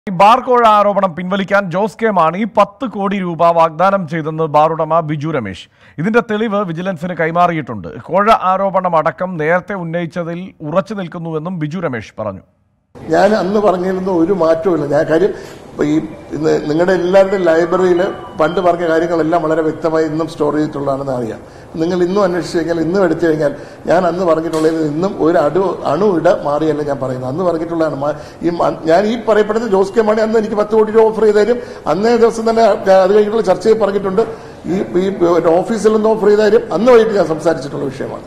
bar കോഴ ആരോപണം പിൻവലിക്കാൻ ജോസ് കെ മാണി പത്ത് കോടി രൂപ വാഗ്ദാനം ചെയ്തെന്ന് ബാർ ഉടമ ബിജു രമേശ് ഇതിന്റെ തെളിവ് വിജിലൻസിന് കൈമാറിയിട്ടുണ്ട് കോഴ ആരോപണം അടക്കം നേരത്തെ ഉന്നയിച്ചതിൽ ഉറച്ചു നിൽക്കുന്നുവെന്നും ബിജു രമേശ് പറഞ്ഞു ഞാൻ അന്ന് പറഞ്ഞിരുന്ന ഒരു മാറ്റവുമില്ല ഞാൻ കാര്യം ഇപ്പൊ ഈ ഇന്ന് നിങ്ങളുടെ എല്ലാവരുടെയും ലൈബ്രറിയിൽ പണ്ട് പറഞ്ഞ കാര്യങ്ങളെല്ലാം വളരെ വ്യക്തമായി ഇന്നും സ്റ്റോർ ചെയ്തിട്ടുള്ളതാണെന്ന് അറിയാം നിങ്ങൾ ഇന്നും അന്വേഷിച്ച് കഴിഞ്ഞാൽ ഇന്നും എടുത്തു കഴിഞ്ഞാൽ ഞാൻ അന്ന് പറഞ്ഞിട്ടുള്ളതിൽ ഇന്നും ഒരു അടു അണുവിട മാറിയല്ല ഞാൻ പറയുന്നത് അന്ന് പറഞ്ഞിട്ടുള്ളതാണ് മാ- ഈ മ- ഞാൻ ഈ പറയപ്പെടുന്ന ജോസ് കെ മാണി അന്ന് എനിക്ക് പത്ത് കോടി രൂപ ഓഫർ ചെയ്ത് തരും അന്നേ ദിവസം തന്നെ അത് കഴിഞ്ഞിട്ടുള്ള ചർച്ചയിൽ പറഞ്ഞിട്ടുണ്ട് ഈ ഈ ഓഫീസിൽ നിന്ന് ഓഫർ ചെയ്ത് തരും അന്ന് വൈകിട്ട് ഞാൻ സംസാരിച്ചിട്ടുള്ള വിഷയമാണ്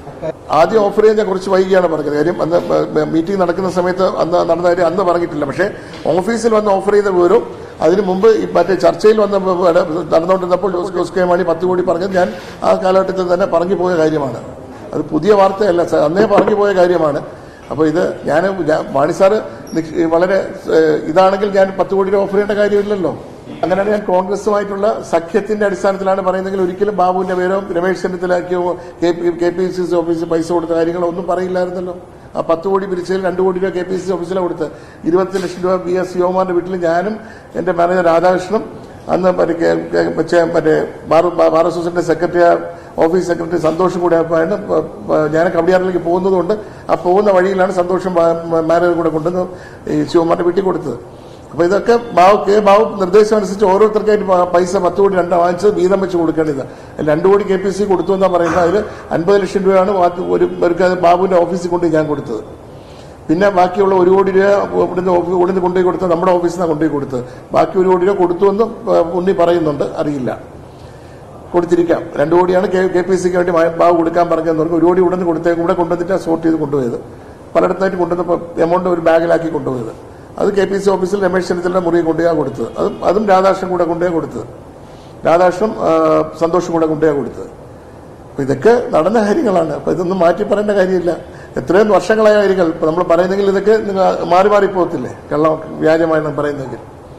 ആദ്യം ഓഫർ ചെയ്യാൻ ഞാൻ കുറച്ച് വൈകിയാണ് പറഞ്ഞത് കാര്യം അന്ന് മീറ്റിംഗ് നടക്കുന്ന സമയത്ത് അന്ന് നടന്ന കാര്യം അന്ന് പറഞ്ഞിട്ടില്ല പക്ഷേ ഓഫീസിൽ വന്ന് ഓഫർ ചെയ്ത വിവരവും അതിന് മുമ്പ് ഈ മറ്റേ ചർച്ചയിൽ വന്ന നടന്നുകൊണ്ടിരുന്നപ്പോൾ ജോസ് ജോസ് കെ മാണി പത്ത് കോടി പറഞ്ഞത് ഞാൻ ആ കാലഘട്ടത്തിൽ തന്നെ പറഞ്ഞു പോയ കാര്യമാണ് അത് പുതിയ വാർത്തയല്ല സർ അന്നേ പറഞ്ഞു പോയ കാര്യമാണ് അപ്പോൾ ഇത് ഞാൻ ഞാൻ- മാണി സാറ് നിക്ഷ- വളരെ ഏഹ്, ഇതാണെങ്കിൽ ഞാൻ പത്ത് കോടി രൂപ ഓഫർ ചെയ്യേണ്ട കാര്യമില്ലല്ലോ അങ്ങനെയാണ് ഞാൻ കോൺഗ്രസുമായിട്ടുള്ള സഖ്യത്തിന്റെ അടിസ്ഥാനത്തിലാണ് പറയുന്നതെങ്കിൽ ഒരിക്കലും ബാബുവിന്റെ പേരോ രമേശ് ചെന്നിത്തലാക്കിയോ കെ പി സി സി ഓഫീസിൽ പൈസ കൊടുത്ത കാര്യങ്ങളോ ഒന്നും പറയില്ലായിരുന്നല്ലോ ആ പത്ത് കോടി പിരിച്ചതിൽ രണ്ട് കോടി രൂപ കെ പി സി സി ഓഫീസിലാണ് കൊടുത്ത് ഇരുപത്തി ലക്ഷം രൂപ ബി എസ് ശിവകുമാറിന്റെ വീട്ടിൽ ഞാനും എന്റെ മാനേജർ രാധാകൃഷ്ണനും അന്ന് മറ്റേ കെ- കെ- മറ്റേ മറ്റേ ബാർ ബാർ അസോസിയേഷന്റെ സെക്രട്ടറി ഓഫീസ് സെക്രട്ടറി സന്തോഷം കൂടെ ആയപ്പോഴാണ് പ- പ- ഞാൻ കവടിയാറിലേക്ക് പോകുന്നതുകൊണ്ട് ആ പോകുന്ന വഴിയിലാണ് സന്തോഷം മാനേജർ കൂടെ കൊണ്ടുവന്ന് ഈ ശിവകുമാറിന്റെ വീട്ടിൽ കൊടുത്തത് അപ്പൊ ഇതൊക്കെ ബാബു കെ ബാബു നിർദ്ദേശം അനുസരിച്ച് ഓരോരുത്തർക്കായിട്ട് പ- പൈസ പത്ത് കോടി രണ്ട് വാങ്ങിച്ചത് വീതം വെച്ച് കൊടുക്കേണ്ടത് രണ്ടു കോടി കെ പി സി കൊടുത്തു എന്നാ പറയുന്നത് അതിൽ അൻപത് ലക്ഷം രൂപയാണ് ബാക്കി ഒരു പേർക്ക് അത് ബാബുവിന്റെ ഓഫീസിൽ കൊണ്ട് ഞാൻ കൊടുത്തത് പിന്നെ ബാക്കിയുള്ള ഒരു കോടി രൂപ ഇവിടുന്ന് ഓഫീ- ഇവിടുന്ന് കൊണ്ടുപോയി കൊടുത്തത് നമ്മുടെ ഓഫീസിൽ നിന്നാണ് കൊണ്ടുപോയി കൊടുത്തത് ബാക്കി ഒരു കോടി രൂപ കൊടുത്തു എന്നും ഏഹ്, ഉണ്ണി പറയുന്നുണ്ട് അറിയില്ല കൊടുത്തിരിക്കാം രണ്ടു കോടിയാണ് കെ കെ പി സിക്ക് വേണ്ടി മ- ബാബു കൊടുക്കാൻ പറഞ്ഞതെന്ന് പറഞ്ഞു ഒരു കോടി ഉടനെ കൊടുത്തേക്ക് ഇവിടെ കൊണ്ടുവന്നിട്ട് സോർട്ട് ചെയ്ത് കൊണ്ടുപോയത് പലയിടത്തായിട്ട് കൊണ്ടുവന്നപ്പോൾ എമൗണ്ട് ഒരു ബാഗിലാക്കി കൊണ്ടുപോയത് അത് കെ പി സി ഓഫീസിൽ രമേശ് ചെന്നിത്തലയുടെ മുറി കൊണ്ടുപോയാ കൊടുത്തത് അതും അതും രാധാകൃഷ്ണൻ കൂടെ കൊണ്ടുപോയി കൊടുത്തത് രാധാകൃഷ്ണൻ ആ, സന്തോഷം കൂടെ കൊണ്ടുപോയാ കൊടുത്തത് അപ്പൊ ഇതൊക്കെ നടന്ന കാര്യങ്ങളാണ് അപ്പൊ ഇതൊന്നും മാറ്റി പറയേണ്ട കാര്യമില്ല എത്രയും വർഷങ്ങളായ കാര്യങ്ങൾ ഇപ്പൊ നമ്മൾ പറയുന്നെങ്കിൽ ഇതൊക്കെ നിങ്ങൾ മാറി മാറി പോകത്തില്ലേ കള്ളം വ്യാജമായാണ് പറയുന്നെങ്കിൽ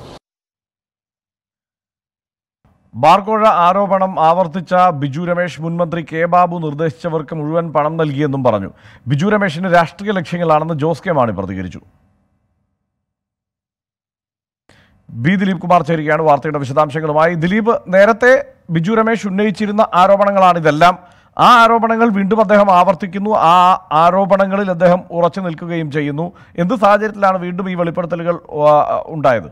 ബാർകോഴ ആരോപണം ആവർത്തിച്ച ബിജു രമേശ് മുൻമന്ത്രി കെ ബാബു നിർദ്ദേശിച്ചവർക്ക് മുഴുവൻ പണം നൽകിയെന്നും പറഞ്ഞു ബിജു രമേശിന് രാഷ്ട്രീയ ലക്ഷ്യങ്ങളാണെന്ന് ജോസ് കെ മാണി പ്രതികരിച്ചു ബി ദിലീപ് കുമാർ ചേരുകയാണ് വാർത്തയുടെ വിശദാംശങ്ങളുമായി ദിലീപ് നേരത്തെ ബിജു രമേശ് ഉന്നയിച്ചിരുന്ന ആരോപണങ്ങളാണ് ഇതെല്ലാം ആ ആരോപണങ്ങൾ വീണ്ടും അദ്ദേഹം ആവർത്തിക്കുന്നു ആ ആരോപണങ്ങളിൽ അദ്ദേഹം ഉറച്ചു നിൽക്കുകയും ചെയ്യുന്നു എന്ത് സാഹചര്യത്തിലാണ് വീണ്ടും ഈ വെളിപ്പെടുത്തലുകൾ ആ, ഉണ്ടായത്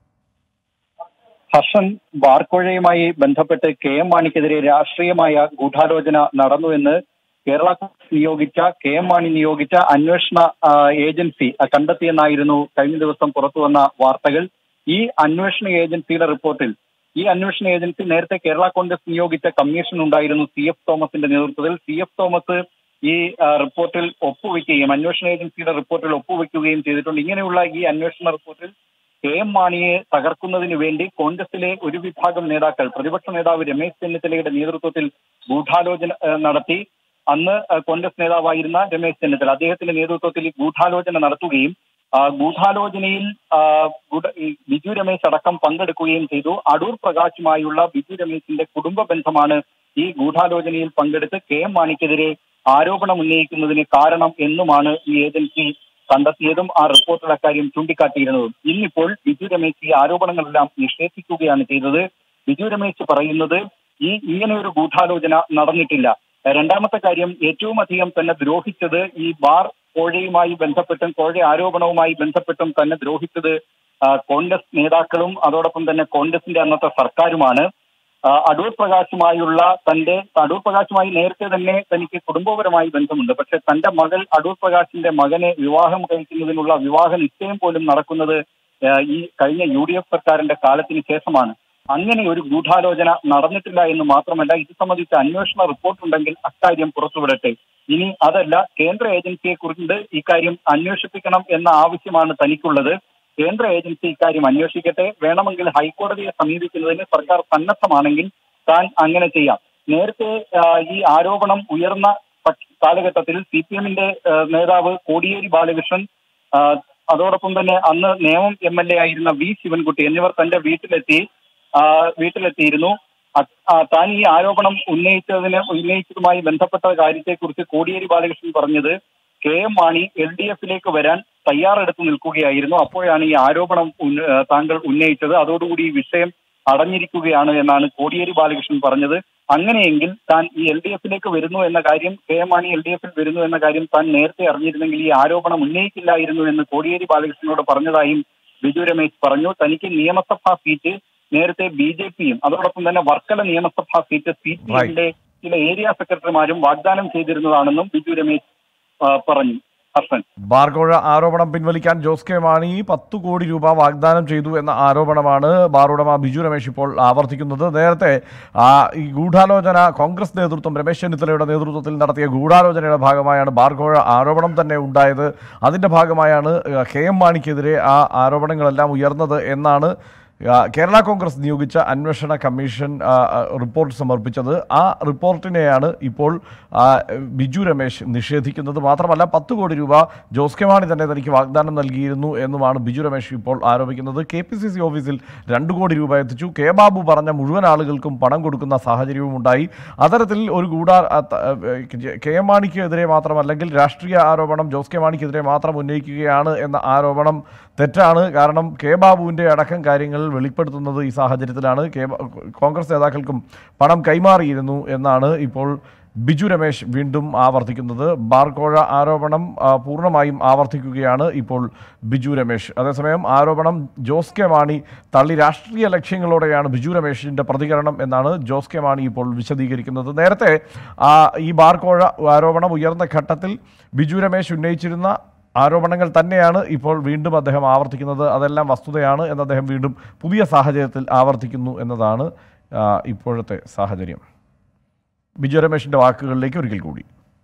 ഹർഷൻ ബാർക്കോഴയുമായി ബന്ധപ്പെട്ട് കെ എം മാണിക്കെതിരെ രാഷ്ട്രീയമായ ഗൂഢാലോചന നടന്നുവെന്ന് കേരള കോൺഗ്രസ് നിയോഗിച്ച കെ എം മാണി നിയോഗിച്ച അന്വേഷണ ആ, ഏജൻസി ആ, കണ്ടെത്തിയെന്നായിരുന്നു കഴിഞ്ഞ ദിവസം പുറത്തുവന്ന വാർത്തകൾ ഈ അന്വേഷണ ഏജൻസിയുടെ റിപ്പോർട്ടിൽ ഈ അന്വേഷണ ഏജൻസി നേരത്തെ കേരള കോൺഗ്രസ് നിയോഗിച്ച കമ്മീഷൻ ഉണ്ടായിരുന്നു സി എഫ് തോമസിന്റെ നേതൃത്വത്തിൽ സി എഫ് തോമസ് ഈ ആ, റിപ്പോർട്ടിൽ ഒപ്പുവെക്കുകയും അന്വേഷണ ഏജൻസിയുടെ റിപ്പോർട്ടിൽ ഒപ്പുവെക്കുകയും ചെയ്തിട്ടുണ്ട് ഇങ്ങനെയുള്ള ഈ അന്വേഷണ റിപ്പോർട്ടിൽ കെ എം മാണിയെ തകർക്കുന്നതിന് വേണ്ടി കോൺഗ്രസിലെ ഒരു വിഭാഗം നേതാക്കൾ പ്രതിപക്ഷ നേതാവ് രമേശ് ചെന്നിത്തലയുടെ നേതൃത്വത്തിൽ ഗൂഢാലോചന ഏഹ്, നടത്തി അന്ന് ഏഹ്, കോൺഗ്രസ് നേതാവായിരുന്ന രമേശ് ചെന്നിത്തല അദ്ദേഹത്തിന്റെ നേതൃത്വത്തിൽ ഈ ഗൂഢാലോചന നടത്തുകയും ആ, ഗൂഢാലോചനയിൽ ആ, ഗൂഢ- ഈ ബിജു രമേശ് അടക്കം പങ്കെടുക്കുകയും ചെയ്തു അടൂർ പ്രകാശുമായുള്ള ബിജു രമേശിന്റെ കുടുംബ ബന്ധമാണ് ഈ ഗൂഢാലോചനയിൽ പങ്കെടുത്ത് കെ എം മാണിക്കെതിരെ ആരോപണം ഉന്നയിക്കുന്നതിന് കാരണം എന്നുമാണ് ഈ ഏജൻസി കണ്ടെത്തിയതും ആ റിപ്പോർട്ടിൽ അക്കാര്യം ചൂണ്ടിക്കാട്ടിയിരുന്നതും ഇന്നിപ്പോൾ ബിജു രമേശ് ഈ ആരോപണങ്ങളെല്ലാം നിഷേധിക്കുകയാണ് ചെയ്തത് ബിജു രമേശ് പറയുന്നത് ഈ ഇങ്ങനെ ഒരു ഗൂഢാലോചന നടന്നിട്ടില്ല രണ്ടാമത്തെ കാര്യം ഏറ്റവും അധികം തന്നെ ദ്രോഹിച്ചത് ഈ ബാർ കോഴയുമായി ബന്ധപ്പെട്ടും കോഴ ആരോപണവുമായി ബന്ധപ്പെട്ടും തന്നെ ദ്രോഹിച്ചത് ആ, കോൺഗ്രസ് നേതാക്കളും അതോടൊപ്പം തന്നെ കോൺഗ്രസിന്റെ അന്നത്തെ സർക്കാരുമാണ് ആ, അടൂർ പ്രകാശുമായുള്ള തന്റെ അടൂർ പ്രകാശുമായി നേരത്തെ തന്നെ തനിക്ക് കുടുംബപരമായി ബന്ധമുണ്ട് പക്ഷെ തന്റെ മകൾ അടൂർ പ്രകാശിന്റെ മകനെ വിവാഹം കഴിക്കുന്നതിനുള്ള വിവാഹ നിശ്ചയം പോലും നടക്കുന്നത് ആ, ഈ കഴിഞ്ഞ യു ഡി എഫ് സർക്കാരിന്റെ കാലത്തിന് ശേഷമാണ് അങ്ങനെ ഒരു ഗൂഢാലോചന നടന്നിട്ടില്ല എന്ന് മാത്രമല്ല ഇത് സംബന്ധിച്ച അന്വേഷണ റിപ്പോർട്ട് ഉണ്ടെങ്കിൽ അക്കാര്യം പുറത്തുവിടട്ടെ ഇനി അതല്ല കേന്ദ്ര ഏജൻസിയെ കുറിച്ച് ഇക്കാര്യം അന്വേഷിപ്പിക്കണം എന്ന ആവശ്യമാണ് തനിക്കുള്ളത് കേന്ദ്ര ഏജൻസി ഇക്കാര്യം അന്വേഷിക്കട്ടെ വേണമെങ്കിൽ ഹൈക്കോടതിയെ സമീപിക്കുന്നതിന് സർക്കാർ സന്നദ്ധമാണെങ്കിൽ താൻ അങ്ങനെ ചെയ്യാം നേരത്തെ ആ, ഈ ആരോപണം ഉയർന്ന പക്ഷ- കാലഘട്ടത്തിൽ സി പി എമ്മിന്റെ നേതാവ് കോടിയേരി ബാലകൃഷ്ണൻ ആ, അതോടൊപ്പം തന്നെ അന്ന് നേമം എം എൽ എ ആയിരുന്ന വി ശിവൻകുട്ടി എന്നിവർ തന്റെ വീട്ടിലെത്തി ആ, വീട്ടിലെത്തിയിരുന്നു അ- ആ, താൻ ഈ ആരോപണം ഉന്നയിച്ചതിന് ഉന്നയിച്ചതുമായി ബന്ധപ്പെട്ട കാര്യത്തെക്കുറിച്ച് കോടിയേരി ബാലകൃഷ്ണൻ പറഞ്ഞത് K M Mani L D എഫിലേക്ക് വരാൻ തയ്യാറെടുത്ത് നിൽക്കുകയായിരുന്നു അപ്പോഴാണ് ഈ ആരോപണം ഉന്ന- ഏഹ് താങ്കൾ ഉന്നയിച്ചത് അതോടുകൂടി ഈ വിഷയം അടഞ്ഞിരിക്കുകയാണ് എന്നാണ് കോടിയേരി ബാലകൃഷ്ണൻ പറഞ്ഞത് അങ്ങനെയെങ്കിൽ താൻ ഈ എൽ ഡി എഫിലേക്ക് വരുന്നു എന്ന കാര്യം K M Mani L D എഫിൽ വരുന്നു എന്ന കാര്യം താൻ നേരത്തെ അറിഞ്ഞിരുന്നെങ്കിൽ ഈ ആരോപണം ഉന്നയിക്കില്ലായിരുന്നു എന്ന് കോടിയേരി ബാലകൃഷ്ണനോട് പറഞ്ഞതായും ബിജു രമേശ് പറഞ്ഞു തനിക്ക് നിയമസഭാ സീറ്റ് നേരത്തെ ബി ജെ പിയും അതോടൊപ്പം തന്നെ വർക്കല നിയമസഭാ സീറ്റ് സി പി എമ്മിന്റെ ചില ഏരിയ സെക്രട്ടറിമാരും വാഗ്ദാനം ചെയ്തിരുന്നതാണെന്നും ബിജു രമേശ് ആ, പറഞ്ഞു ഹർഷൻ ബാർകോഴ ആരോപണം പിൻവലിക്കാൻ ജോസ് കെ മാണി പത്തു കോടി രൂപ വാഗ്ദാനം ചെയ്തു എന്ന ആരോപണമാണ് ബാർ ഉടമ ബിജു രമേശ് ഇപ്പോൾ ആവർത്തിക്കുന്നത് നേരത്തെ ആ, ഈ ഗൂഢാലോചന കോൺഗ്രസ് നേതൃത്വം രമേശ് ചെന്നിത്തലയുടെ നേതൃത്വത്തിൽ നടത്തിയ ഗൂഢാലോചനയുടെ ഭാഗമായാണ് ബാർകോഴ ആരോപണം തന്നെ ഉണ്ടായത് അതിന്റെ ഭാഗമായാണ് ആ, കെ എം മാണിക്കെതിരെ ആ ആരോപണങ്ങളെല്ലാം ഉയർന്നത് എന്നാണ് ആ, കേരള കോൺഗ്രസ് നിയോഗിച്ച അന്വേഷണ കമ്മീഷൻ ആ, ആ, റിപ്പോർട്ട് സമർപ്പിച്ചത് ആ റിപ്പോർട്ടിനെയാണ് ഇപ്പോൾ ആ, ബിജു രമേശ് നിഷേധിക്കുന്നത് മാത്രമല്ല പത്ത് കോടി രൂപ ജോസ് കെ മാണി തന്നെ തനിക്ക് വാഗ്ദാനം നൽകിയിരുന്നു എന്നുമാണ് ബിജു രമേശ് ഇപ്പോൾ ആരോപിക്കുന്നത് കെ പി സി സി ഓഫീസിൽ രണ്ട് കോടി രൂപ എത്തിച്ചു കെ ബാബു പറഞ്ഞ മുഴുവൻ ആളുകൾക്കും പണം കൊടുക്കുന്ന സാഹചര്യവും ഉണ്ടായി അത്തരത്തിൽ ഒരു ഗൂഢാ ആ, ത- ഏ, കെ എം മാണിക്കെതിരെ മാത്രമല്ലെങ്കിൽ രാഷ്ട്രീയ ആരോപണം ജോസ് കെ മാണിക്കെതിരെ മാത്രം ഉന്നയിക്കുകയാണ് എന്ന ആരോപണം തെറ്റാണ് കാരണം കെ ബാബുവിൻ്റെ അടക്കം കാര്യങ്ങൾ വെളിപ്പെടുത്തുന്നത് ഈ സാഹചര്യത്തിലാണ് കെ ബ- കോൺഗ്രസ് നേതാക്കൾക്കും പണം കൈമാറിയിരുന്നു എന്നാണ് ഇപ്പോൾ ബിജു രമേശ് വീണ്ടും ആവർത്തിക്കുന്നത് ബാർകോഴ ആരോപണം ആ, പൂർണ്ണമായും ആവർത്തിക്കുകയാണ് ഇപ്പോൾ ബിജു രമേശ് അതേസമയം ആരോപണം ജോസ് കെ മാണി തള്ളി രാഷ്ട്രീയ ലക്ഷ്യങ്ങളോടെയാണ് ബിജു രമേശിൻ്റെ പ്രതികരണം എന്നാണ് ജോസ് കെ മാണി ഇപ്പോൾ വിശദീകരിക്കുന്നത് നേരത്തെ ആ, ഈ ബാർകോഴ ആരോപണം ഉയർന്ന ഘട്ടത്തിൽ ബിജു രമേശ് ഉന്നയിച്ചിരുന്ന ആരോപണങ്ങൾ തന്നെയാണ് ഇപ്പോൾ വീണ്ടും അദ്ദേഹം ആവർത്തിക്കുന്നത് അതെല്ലാം വസ്തുതയാണ് എന്ന് അദ്ദേഹം വീണ്ടും പുതിയ സാഹചര്യത്തിൽ ആവർത്തിക്കുന്നു എന്നതാണ് ആ, ഇപ്പോഴത്തെ സാഹചര്യം ബിജു രമേശിൻ്റെ വാക്കുകളിലേക്ക് ഒരിക്കൽ കൂടി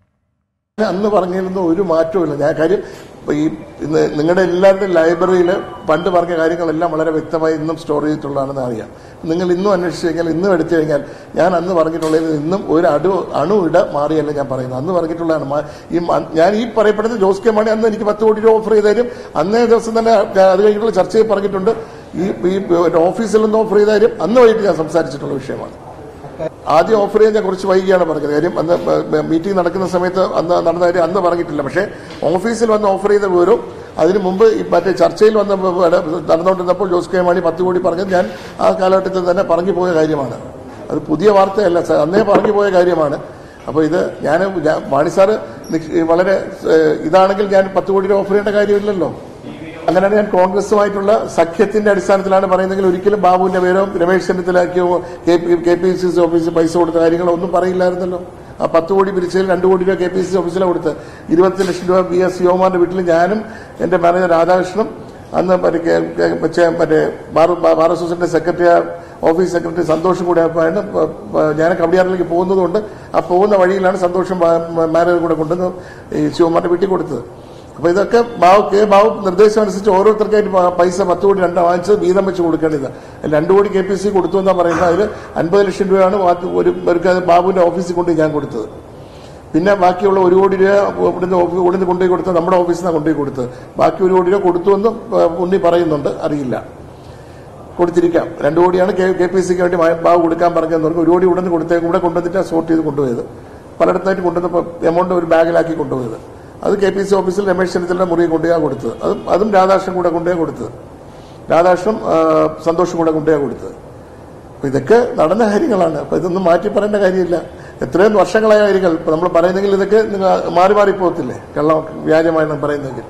ഞാൻ അന്ന് പറഞ്ഞിരുന്ന ഒരു മാറ്റവും ഞാൻ കാര്യം ഇപ്പൊ ഈ ഇന്ന് നിങ്ങളുടെ എല്ലാവരുടെയും ലൈബ്രറിയിൽ പണ്ട് പറഞ്ഞ കാര്യങ്ങളെല്ലാം വളരെ വ്യക്തമായി ഇന്നും സ്റ്റോർ ചെയ്തിട്ടുള്ളതാണെന്ന് അറിയാം നിങ്ങൾ ഇന്നും അന്വേഷിച്ച് കഴിഞ്ഞാൽ ഇന്നും എടുത്തു കഴിഞ്ഞാൽ ഞാൻ അന്ന് പറഞ്ഞിട്ടുള്ളതിൽ ഇന്നും ഒരു അടു അണു ഇട മാറിയല്ല ഞാൻ പറയുന്നത് അന്ന് പറഞ്ഞിട്ടുള്ളതാണ് മാ- ഈ മ- ഞാൻ ഈ പറയപ്പെടുന്ന ജോസ് കെ മാണി അന്ന് എനിക്ക് പത്ത് കോടി രൂപ ഓഫർ ചെയ്ത് തരും അന്നേ ദിവസം തന്നെ അത് കഴിഞ്ഞിട്ടുള്ള ചർച്ചയിൽ പറഞ്ഞിട്ടുണ്ട് ഈ ഈ ഓഫീസിൽ നിന്ന് ഓഫർ ചെയ്ത കാര്യം അന്ന് വൈകിട്ട് ഞാൻ സംസാരിച്ചിട്ടുള്ള വിഷയമാണ് ആദ്യം ഓഫർ ചെയ്യാൻ ഞാൻ കുറച്ച് വൈകിയാണ് പറഞ്ഞത് കാര്യം അന്ന് മീറ്റിംഗ് നടക്കുന്ന സമയത്ത് അന്ന് നടന്ന കാര്യം അന്ന് പറഞ്ഞിട്ടില്ല പക്ഷേ ഓഫീസിൽ വന്ന് ഓഫർ ചെയ്ത വിവരവും അതിന് മുമ്പ് ഈ മറ്റേ ചർച്ചയിൽ വന്ന നടന്നുകൊണ്ടിരുന്നപ്പോൾ ജോസ് കെ മാണി പത്ത് കോടി പറഞ്ഞത് ഞാൻ ആ കാലഘട്ടത്തിൽ തന്നെ പറഞ്ഞു പോയ കാര്യമാണ് അത് പുതിയ വാർത്തയല്ല സർ അന്നേ പറഞ്ഞു പോയ കാര്യമാണ് അപ്പോൾ ഇത് ഞാൻ ഞാൻ- മാണി സാറ് നിക്ഷ- വളരെ ഏഹ്, ഇതാണെങ്കിൽ ഞാൻ പത്ത് കോടി രൂപ ഓഫർ ചെയ്യേണ്ട കാര്യമില്ലല്ലോ അങ്ങനെയാണ് ഞാൻ കോൺഗ്രസുമായിട്ടുള്ള സഖ്യത്തിന്റെ അടിസ്ഥാനത്തിലാണ് പറയുന്നതെങ്കിൽ ഒരിക്കലും ബാബുവിന്റെ പേരോ രമേശ് ചെന്നിത്തലാക്കിയോ കെ പി സി സി ഓഫീസിൽ പൈസ കൊടുത്ത കാര്യങ്ങളോ ഒന്നും പറയില്ലായിരുന്നല്ലോ ആ പത്ത് കോടി പിരിച്ചതിൽ രണ്ട് കോടി രൂപ കെ പി സി സി ഓഫീസിലാണ് കൊടുത്ത് ഇരുപത്തി ലക്ഷം രൂപ ബി എസ് യോമാന്റെ വീട്ടിൽ ഞാനും എന്റെ മാനേജർ രാധാകൃഷ്ണനും അന്ന് മറ്റേ കെ- കെ- മറ്റേ മറ്റേ ബാർ ബാർ അസോസിയേഷന്റെ സെക്രട്ടറി ഓഫീസ് സെക്രട്ടറി സന്തോഷം കൂടെ ആയപ്പോഴാണ് പ- പ- ഞാൻ കവടിയാറിലേക്ക് പോകുന്നതുകൊണ്ട് ആ പോകുന്ന വഴിയിലാണ് സന്തോഷം മാനേജർ കൂടെ കൊണ്ടുവന്ന് ഈ ശിവകുമാറിന്റെ വീട്ടിൽ കൊടുത്തത് അപ്പൊ ഇതൊക്കെ ബാബു കെ ബാബു നിർദ്ദേശം അനുസരിച്ച് ഓരോരുത്തർക്കായിട്ട് പ- പൈസ പത്ത് കോടി രണ്ട് വാങ്ങിച്ച് വീതം വെച്ച് കൊടുക്കേണ്ടത് രണ്ടു കോടി കെ പി സി കൊടുത്തു എന്നാ പറയുന്നത് അതിൽ അൻപത് ലക്ഷം രൂപയാണ് ബാക്കി ഒരു പേർക്ക് അത് ബാബുവിന്റെ ഓഫീസിൽ കൊണ്ട് ഞാൻ കൊടുത്തത് പിന്നെ ബാക്കിയുള്ള ഒരു കോടി രൂപ ഇവിടുന്ന് ഓഫീ- ഇവിടുന്ന് കൊണ്ടുപോയി കൊടുത്തത് നമ്മുടെ ഓഫീസിൽ നിന്നാണ് കൊണ്ടുപോയി കൊടുത്തത് ബാക്കി ഒരു കോടി രൂപ കൊടുത്തു എന്ന് ഉണ്ണി പറയുന്നുണ്ട് അറിയില്ല കൊടുത്തിരിക്കാം രണ്ടു കോടിയാണ് കെ കെ പി സിക്ക് വേണ്ടി മ- ബാബു കൊടുക്കാൻ പറഞ്ഞതെന്ന് പറഞ്ഞു ഒരു കോടി ഉടനെ കൊടുത്തേക്ക് ഇവിടെ കൊണ്ടുവന്നിട്ട് സോർട്ട് ചെയ്ത് കൊണ്ടുപോയത് പലയിടത്തായിട്ട് കൊണ്ടുവന്നപ്പോൾ എമൗണ്ട് ഒരു ബാഗിലാക്കി കൊണ്ടുപോയത് അത് കെ പി സി ഓഫീസിൽ രമേശ് ചെന്നിത്തല മുറി കൊണ്ടുപോയാ കൊടുത്തത് അതും അതും രാധാകൃഷ്ണൻ കൂടെ കൊണ്ടുപോയി കൊടുത്തത് രാധാകൃഷ്ണൻ ആ, സന്തോഷം കൂടെ കൊണ്ടുപോയാ കൊടുത്തത് അപ്പൊ ഇതൊക്കെ നടന്ന കാര്യങ്ങളാണ് അപ്പൊ ഇതൊന്നും മാറ്റി പറയേണ്ട കാര്യമില്ല എത്രയും വർഷങ്ങളായ കാര്യങ്ങൾ ഇപ്പൊ നമ്മൾ പറയുന്നെങ്കിൽ ഇതൊക്കെ നിങ്ങൾ മാറി മാറി പോകത്തില്ലേ കള്ളം വ്യാജമായാണ് പറയുന്നെങ്കിൽ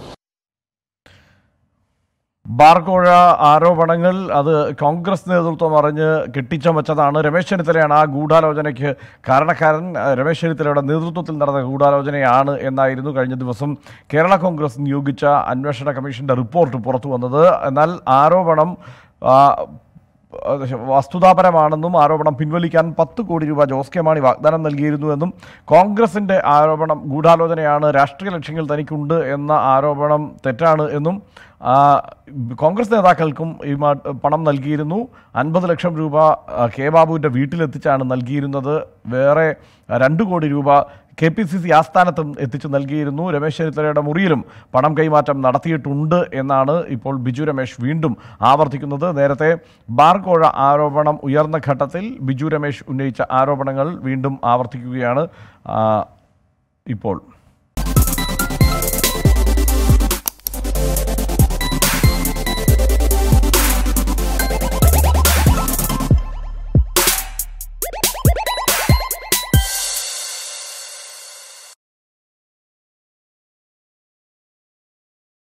ബാർകോഴ ആരോപണങ്ങൾ അത് കോൺഗ്രസ് നേതൃത്വം അറിഞ്ഞ് കെട്ടിച്ചമച്ചതാണ് രമേശ് ചെന്നിത്തലയാണ് ആ ഗൂഢാലോചനയ്ക്ക് കാരണക്കാരൻ അഹ് രമേശ് ചെന്നിത്തലയുടെ നേതൃത്വത്തിൽ നടന്ന ഗൂഢാലോചനയാണ് എന്നായിരുന്നു കഴിഞ്ഞ ദിവസം കേരള കോൺഗ്രസ് നിയോഗിച്ച അന്വേഷണ കമ്മീഷന്റെ റിപ്പോർട്ട് പുറത്തു വന്നത് എന്നാൽ ആരോപണം ആ, അത് വസ്തുതാപരമാണെന്നും ആരോപണം പിൻവലിക്കാൻ പത്ത് കോടി രൂപ ജോസ് കെ മാണി വാഗ്ദാനം നൽകിയിരുന്നുവെന്നും കോൺഗ്രസിന്റെ ആരോപണം ഗൂഢാലോചനയാണ് രാഷ്ട്രീയ ലക്ഷ്യങ്ങൾ തനിക്കുണ്ട് എന്ന ആരോപണം തെറ്റാണ് എന്നും ആ, കോൺഗ്രസ് നേതാക്കൾക്കും ഈ മാ- പണം നൽകിയിരുന്നു അൻപത് ലക്ഷം രൂപ ആ, കെ ബാബുവിൻ്റെ വീട്ടിലെത്തിച്ചാണ് നൽകിയിരുന്നത് വേറെ രണ്ട് കോടി രൂപ കെ പി സി സി ആസ്ഥാനത്തും എത്തിച്ചു നൽകിയിരുന്നു രമേശ് ചെന്നിത്തലയുടെ മുറിയിലും പണം കൈമാറ്റം നടത്തിയിട്ടുണ്ട് എന്നാണ് ഇപ്പോൾ ബിജു രമേശ് വീണ്ടും ആവർത്തിക്കുന്നത് നേരത്തെ ബാർകോഴ ആരോപണം ഉയർന്ന ഘട്ടത്തിൽ ബിജു രമേശ് ഉന്നയിച്ച ആരോപണങ്ങൾ വീണ്ടും ആവർത്തിക്കുകയാണ് ആ, ഇപ്പോൾ